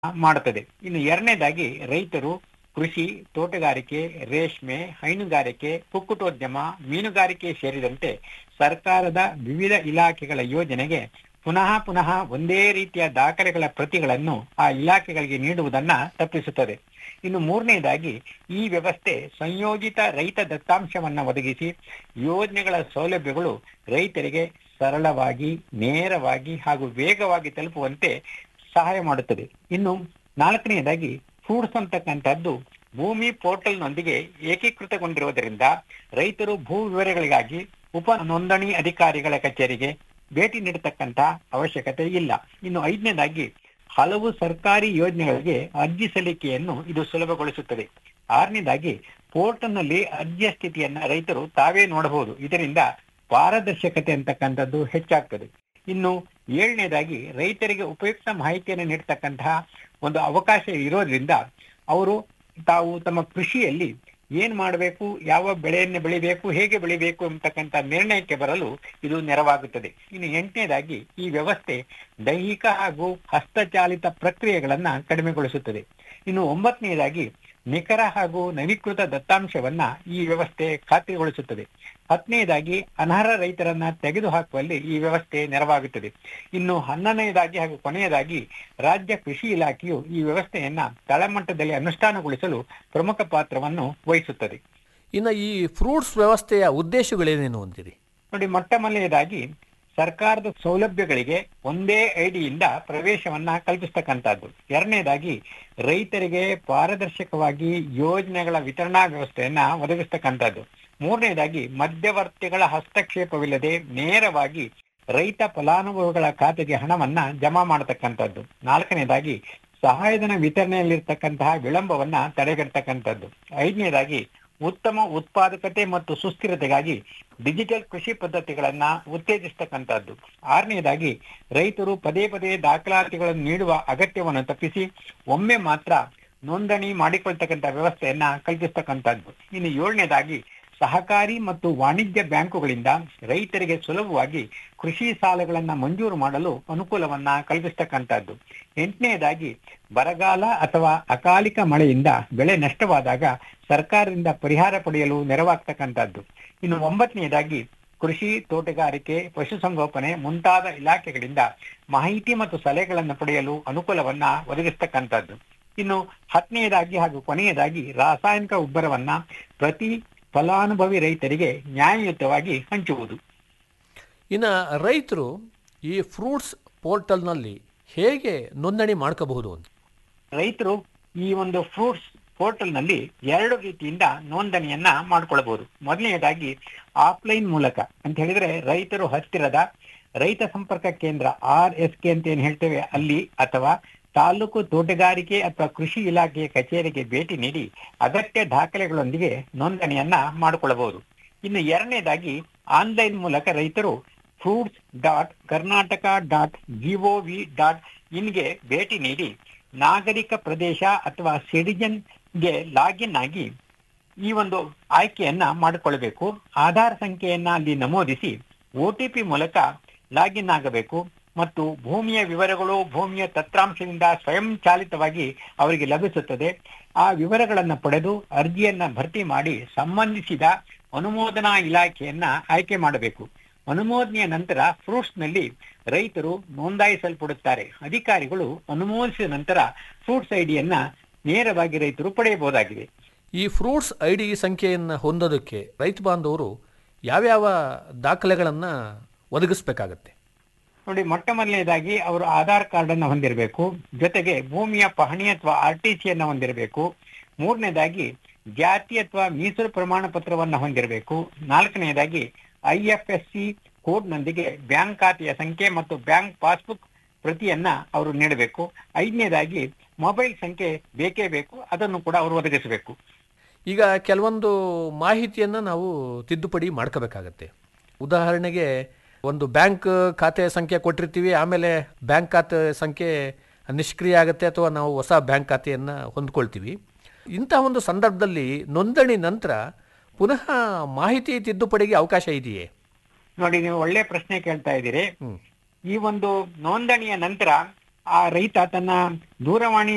ಮಾಡುತ್ತದೆ ಇನ್ನು ಎರಡನೇದಾಗಿ ರೈತರು ಕೃಷಿ ತೋಟಗಾರಿಕೆ ರೇಷ್ಮೆ ಹೈನುಗಾರಿಕೆ ಕುಕ್ಕುಟೋದ್ಯಮ ಮೀನುಗಾರಿಕೆ ಸೇರಿದಂತೆ ಸರ್ಕಾರದ ವಿವಿಧ ಇಲಾಖೆಗಳ ಯೋಜನೆಗೆ ಪುನಃ ಪುನಃ ಒಂದೇ ರೀತಿಯ ದಾಖಲೆಗಳ ಪ್ರತಿಗಳನ್ನು ಆ ಇಲಾಖೆಗಳಿಗೆ ನೀಡುವುದನ್ನ ತಪ್ಪಿಸುತ್ತದೆ ಇನ್ನು ಮೂರನೇದಾಗಿ ಈ ವ್ಯವಸ್ಥೆ ಸಂಯೋಜಿತ ರೈತ ದತ್ತಾಂಶವನ್ನ ಒದಗಿಸಿ ಯೋಜನೆಗಳ ಸೌಲಭ್ಯಗಳು ರೈತರಿಗೆ ಸರಳವಾಗಿ ನೇರವಾಗಿ ಹಾಗೂ ವೇಗವಾಗಿ ತಲುಪುವಂತೆ ಸಹಾಯ ಮಾಡುತ್ತದೆ ಇನ್ನು ನಾಲ್ಕನೆಯದಾಗಿ ಫ್ರೂಟ್ಸ್ ಅಂತಕ್ಕಂಥದ್ದು ಭೂಮಿ ಪೋರ್ಟಲ್ನೊಂದಿಗೆ ಏಕೀಕೃತಗೊಂಡಿರುವುದರಿಂದ ರೈತರು ಭೂ ವಿವರಗಳಿಗಾಗಿ ಉಪ ನೋಂದಣಿ ಅಧಿಕಾರಿಗಳ ಕಚೇರಿಗೆ ಭೇಟಿ ನೀಡತಕ್ಕಂತ ಅವಶ್ಯಕತೆ ಇಲ್ಲ ಇನ್ನು ಐದನೇದಾಗಿ ಹಲವು ಸರ್ಕಾರಿ ಯೋಜನೆಗಳಿಗೆ ಅರ್ಜಿ ಸಲ್ಲಿಕೆಯನ್ನು ಇದು ಸುಲಭಗೊಳಿಸುತ್ತದೆ ಆರನೇದಾಗಿ ಪೋರ್ಟಲ್ನಲ್ಲಿ ಅರ್ಜಿಯ ಸ್ಥಿತಿಯನ್ನ ರೈತರು ತಾವೇ ನೋಡಬಹುದು ಇದರಿಂದ ಪಾರದರ್ಶಕತೆ ಅಂತಕ್ಕಂಥದ್ದು ಹೆಚ್ಚಾಗ್ತದೆ ಇನ್ನು ಏಳನೇದಾಗಿ ರೈತರಿಗೆ ಉಪಯುಕ್ತ ಮಾಹಿತಿಯನ್ನು ನೀಡತಕ್ಕಂತಹ ಒಂದು ಅವಕಾಶ ಇರೋದ್ರಿಂದ ಅವರು ತಾವು ತಮ್ಮ ಕೃಷಿಯಲ್ಲಿ ಏನ್ ಮಾಡಬೇಕು ಯಾವ ಬೆಳೆಯನ್ನು ಬೆಳಿಬೇಕು ಹೇಗೆ ಬೆಳಿಬೇಕು ಎಂಬತಕ್ಕಂಥ ನಿರ್ಣಯಕ್ಕೆ ಬರಲು ಇದು ನೆರವಾಗುತ್ತದೆ ಇನ್ನು ಎಂಟನೇದಾಗಿ ಈ ವ್ಯವಸ್ಥೆ ದೈಹಿಕ ಹಾಗೂ ಹಸ್ತಚಾಲಿತ ಪ್ರಕ್ರಿಯೆಗಳನ್ನ ಕಡಿಮೆಗೊಳಿಸುತ್ತದೆ ಇನ್ನು ಒಂಬತ್ತನೆಯದಾಗಿ ನಿಖರ ಹಾಗೂ ನವೀಕೃತ ದತ್ತಾಂಶವನ್ನ ಈ ವ್ಯವಸ್ಥೆ ಖಾತ್ರಿಗೊಳಿಸುತ್ತದೆ ಹತ್ತನೆಯದಾಗಿ ಅನರ್ಹ ರೈತರನ್ನ ತೆಗೆದುಹಾಕುವಲ್ಲಿ ಈ ವ್ಯವಸ್ಥೆ ನೆರವಾಗುತ್ತದೆ ಇನ್ನು ಹನ್ನೊಂದನೆಯದಾಗಿ ಹಾಗೂ ಕೊನೆಯದಾಗಿ ರಾಜ್ಯ ಕೃಷಿ ಇಲಾಖೆಯು ಈ ವ್ಯವಸ್ಥೆಯನ್ನ ತಳಮಟ್ಟದಲ್ಲಿ ಅನುಷ್ಠಾನಗೊಳಿಸಲು ಪ್ರಮುಖ ಪಾತ್ರವನ್ನು ವಹಿಸುತ್ತದೆ ಇನ್ನು ಈ ಫ್ರೂಟ್ಸ್ ವ್ಯವಸ್ಥೆಯ ಉದ್ದೇಶಗಳೇನೇನು ಅಂತೀರಿ ನೋಡಿ ಮೊಟ್ಟ ಮೊದಲನೇದಾಗಿ ಸರ್ಕಾರದ ಸೌಲಭ್ಯಗಳಿಗೆ ಒಂದೇ ಐಡಿಯಿಂದ ಪ್ರವೇಶವನ್ನ ಕಲ್ಪಿಸ್ತಕ್ಕಂಥದ್ದು ಎರಡನೇದಾಗಿ ರೈತರಿಗೆ ಪಾರದರ್ಶಕವಾಗಿ ಯೋಜನೆಗಳ ವಿತರಣಾ ವ್ಯವಸ್ಥೆಯನ್ನ ಒದಗಿಸ್ತಕ್ಕಂಥದ್ದು ಮೂರನೇದಾಗಿ ಮಧ್ಯವರ್ತಿಗಳ ಹಸ್ತಕ್ಷೇಪವಿಲ್ಲದೆ ನೇರವಾಗಿ ರೈತ ಫಲಾನುಭವಿಗಳ ಖಾತೆಗೆ ಹಣವನ್ನ ಜಮಾ ಮಾಡತಕ್ಕಂಥದ್ದು ನಾಲ್ಕನೇದಾಗಿ ಸಹಾಯಧನ ವಿತರಣೆಯಲ್ಲಿರ್ತಕ್ಕಂತಹ ವಿಳಂಬವನ್ನ ತಡೆಗಟ್ಟತಕ್ಕಂಥದ್ದು ಐದನೇದಾಗಿ ಉತ್ತಮ ಉತ್ಪಾದಕತೆ ಮತ್ತು ಸುಸ್ಥಿರತೆಗಾಗಿ ಡಿಜಿಟಲ್ ಕೃಷಿ ಪದ್ಧತಿಗಳನ್ನ ಉತ್ತೇಜಿಸ್ತಕ್ಕಂಥದ್ದು ಆರನೆಯದಾಗಿ ರೈತರು ಪದೇ ಪದೇ ದಾಖಲಾತಿಗಳನ್ನು ನೀಡುವ ಅಗತ್ಯವನ್ನು ತಪ್ಪಿಸಿ ಒಮ್ಮೆ ಮಾತ್ರ ನೋಂದಣಿ ಮಾಡಿಕೊಳ್ತಕ್ಕಂಥ ವ್ಯವಸ್ಥೆಯನ್ನ ಕಲ್ಪಿಸ್ತಕ್ಕಂಥದ್ದು ಇನ್ನು ಏಳನೇದಾಗಿ ಸಹಕಾರಿ ಮತ್ತು ವಾಣಿಜ್ಯ ಬ್ಯಾಂಕುಗಳಿಂದ ರೈತರಿಗೆ ಸುಲಭವಾಗಿ ಕೃಷಿ ಸಾಲಗಳನ್ನ ಮಂಜೂರು ಮಾಡಲು ಅನುಕೂಲವನ್ನ ಕಲ್ಪಿಸ್ತಕ್ಕಂಥದ್ದು ಎಂಟನೆಯದಾಗಿ ಬರಗಾಲ ಅಥವಾ ಅಕಾಲಿಕ ಮಳೆಯಿಂದ ಬೆಳೆ ನಷ್ಟವಾದಾಗ ಸರ್ಕಾರದಿಂದ ಪರಿಹಾರ ಪಡೆಯಲು ನೆರವಾಗ್ತಕ್ಕಂಥದ್ದು ಇನ್ನು ಒಂಬತ್ತನೆಯದಾಗಿ ಕೃಷಿ ತೋಟಗಾರಿಕೆ ಪಶುಸಂಗೋಪನೆ ಮುಂತಾದ ಇಲಾಖೆಗಳಿಂದ ಮಾಹಿತಿ ಮತ್ತು ಸಲಹೆಗಳನ್ನು ಪಡೆಯಲು ಅನುಕೂಲವನ್ನ ಒದಗಿಸ್ತಕ್ಕಂಥದ್ದು ಇನ್ನು ಹತ್ತನೆಯದಾಗಿ ಹಾಗೂ ಕೊನೆಯದಾಗಿ ರಾಸಾಯನಿಕ ಗೊಬ್ಬರವನ್ನ ಪ್ರತಿ ಫಲಾನುಭವಿ ರೈತರಿಗೆ ನ್ಯಾಯಯುತವಾಗಿ ಹಂಚುವುದು ಇನ್ನು ರೈತರು ಈ ಫ್ರೂಟ್ಸ್ ಪೋರ್ಟಲ್ನಲ್ಲಿ ಹೇಗೆ ನೋಂದಣಿ ಮಾಡ್ಕೋಬಹುದು ಅಂತ ರೈತರು ಈ ಒಂದು ಫ್ರೂಟ್ಸ್ ಪೋರ್ಟಲ್ ನಲ್ಲಿ ಎರಡು ರೀತಿಯಿಂದ ನೋಂದಣಿಯನ್ನ ಮಾಡ್ಕೊಳ್ಬಹುದು ಮೊದಲನೇದಾಗಿ ಆಫ್ಲೈನ್ ಮೂಲಕ ಅಂತ ಹೇಳಿದ್ರೆ ರೈತರು ಹತ್ತಿರದ ರೈತ ಸಂಪರ್ಕ ಕೇಂದ್ರ ಆರ್ ಎಸ್ ಕೆ ಅಂತ ಏನ್ ಹೇಳ್ತೇವೆ ಅಲ್ಲಿ ಅಥವಾ ತಾಲೂಕು ತೋಟಗಾರಿಕೆ ಅಥವಾ ಕೃಷಿ ಇಲಾಖೆಯ ಕಚೇರಿಗೆ ಭೇಟಿ ನೀಡಿ ಅಗತ್ಯ ದಾಖಲೆಗಳೊಂದಿಗೆ ನೋಂದಣಿಯನ್ನ ಮಾಡಿಕೊಳ್ಳಬಹುದು ಇನ್ನು ಎರಡನೇದಾಗಿ ಆನ್ಲೈನ್ ಮೂಲಕ ರೈತರು fruits dot Karnataka dot G O V dot ಇನ್ಗೆ ಭೇಟಿ ನೀಡಿ ನಾಗರಿಕ ಪ್ರದೇಶ ಅಥವಾ ಸಿಟಿಜನ್ಗೆ ಲಾಗಿನ್ ಆಗಿ ಈ ಒಂದು ಆಯ್ಕೆಯನ್ನ ಮಾಡಿಕೊಳ್ಬೇಕು ಆಧಾರ್ ಸಂಖ್ಯೆಯನ್ನ ಅಲ್ಲಿ ನಮೂದಿಸಿ ಒಟಿಪಿ ಮೂಲಕ ಲಾಗಿನ್ ಆಗಬೇಕು ಮತ್ತು ಭೂಮಿಯ ವಿವರಗಳು ಭೂಮಿಯ ತತ್ರಾಂಶದಿಂದ ಸ್ವಯಂ ಚಾಲಿತವಾಗಿ ಅವರಿಗೆ ಲಭಿಸುತ್ತದೆ ಆ ವಿವರಗಳನ್ನು ಪಡೆದು ಅರ್ಜಿಯನ್ನ ಭರ್ತಿ ಮಾಡಿ ಸಂಬಂಧಿಸಿದ ಅನುಮೋದನಾ ಇಲಾಖೆಯನ್ನ ಆಯ್ಕೆ ಮಾಡಬೇಕು ಅನುಮೋದನೆಯ ನಂತರ ಫ್ರೂಟ್ಸ್ ನಲ್ಲಿ ರೈತರು ನೋಂದಾಯಿಸಲ್ಪಡುತ್ತಾರೆ ಅಧಿಕಾರಿಗಳು ಅನುಮೋದಿಸಿದ ನಂತರ ಫ್ರೂಟ್ಸ್ ಐಡಿಯನ್ನ ನೇರವಾಗಿ ರೈತರು ಪಡೆಯಬಹುದಾಗಿದೆ ಈ ಫ್ರೂಟ್ಸ್ ಐ ಡಿ ಸಂಖ್ಯೆಯನ್ನು ಹೊಂದೋದಕ್ಕೆ ರೈತ ಬಾಂಧವರು ಯಾವ್ಯಾವ ದಾಖಲೆಗಳನ್ನು ಒದಗಿಸ್ಬೇಕಾಗತ್ತೆ ನೋಡಿ ಮೊಟ್ಟ ಮೊದಲನೇದಾಗಿ ಅವರು ಆಧಾರ್ ಕಾರ್ಡ್ ಅನ್ನ ಹೊಂದಿರಬೇಕು ಜೊತೆಗೆ ಭೂಮಿಯ ಪಹಣಿ ಅಥವಾ ಆರ್ ಟಿ ಸಿ ಅನ್ನ ಹೊಂದಿರಬೇಕು ಮೂರನೇದಾಗಿ ಜಾತಿ ಅಥವಾ ಮೀಸಲು ಪ್ರಮಾಣ ಪತ್ರವನ್ನ ಹೊಂದಿರಬೇಕು ನಾಲ್ಕನೆಯದಾಗಿ I F S C code ನೊಂದಿಗೆ ಬ್ಯಾಂಕ್ ಖಾತೆಯ ಸಂಖ್ಯೆ ಮತ್ತು ಬ್ಯಾಂಕ್ ಪಾಸ್ಬುಕ್ ಪ್ರತಿಯನ್ನ ಅವರು ನೀಡಬೇಕು ಐದನೇದಾಗಿ ಮೊಬೈಲ್ ಸಂಖ್ಯೆ ಬೇಕೇ ಬೇಕು ಅದನ್ನು ಕೂಡ ಅವರು ಒದಗಿಸಬೇಕು ಈಗ ಕೆಲವೊಂದು ಮಾಹಿತಿಯನ್ನು ನಾವು ತಿದ್ದುಪಡಿ ಮಾಡ್ಕೋಬೇಕಾಗತ್ತೆ ಉದಾಹರಣೆಗೆ ಒಂದು ಬ್ಯಾಂಕ್ ಖಾತೆ ಸಂಖ್ಯೆ ಕೊಟ್ಟಿರ್ತೀವಿ ಆಮೇಲೆ ಬ್ಯಾಂಕ್ ಖಾತೆ ಸಂಖ್ಯೆ ನಿಷ್ಕ್ರಿಯ ಆಗುತ್ತೆ ಅಥವಾ ನಾವು ಹೊಸ ಬ್ಯಾಂಕ್ ಖಾತೆಯನ್ನು ಹೊಂದ್ಕೊಳ್ತೀವಿ ಇಂಥ ಒಂದು ಸಂದರ್ಭದಲ್ಲಿ ನೋಂದಣಿ ನಂತರ ಪುನಃ ಮಾಹಿತಿ ತಿದ್ದುಪಡಿಗೆ ಅವಕಾಶ ಇದೆಯೇ ನೋಡಿ ನೀವು ಒಳ್ಳೆ ಪ್ರಶ್ನೆ ಕೇಳ್ತಾ ಇದ್ದೀರಿ ಹ್ಮ್. ಈ ಒಂದು ನೋಂದಣಿಯ ನಂತರ ಆ ರೈತ ತನ್ನ ದೂರವಾಣಿ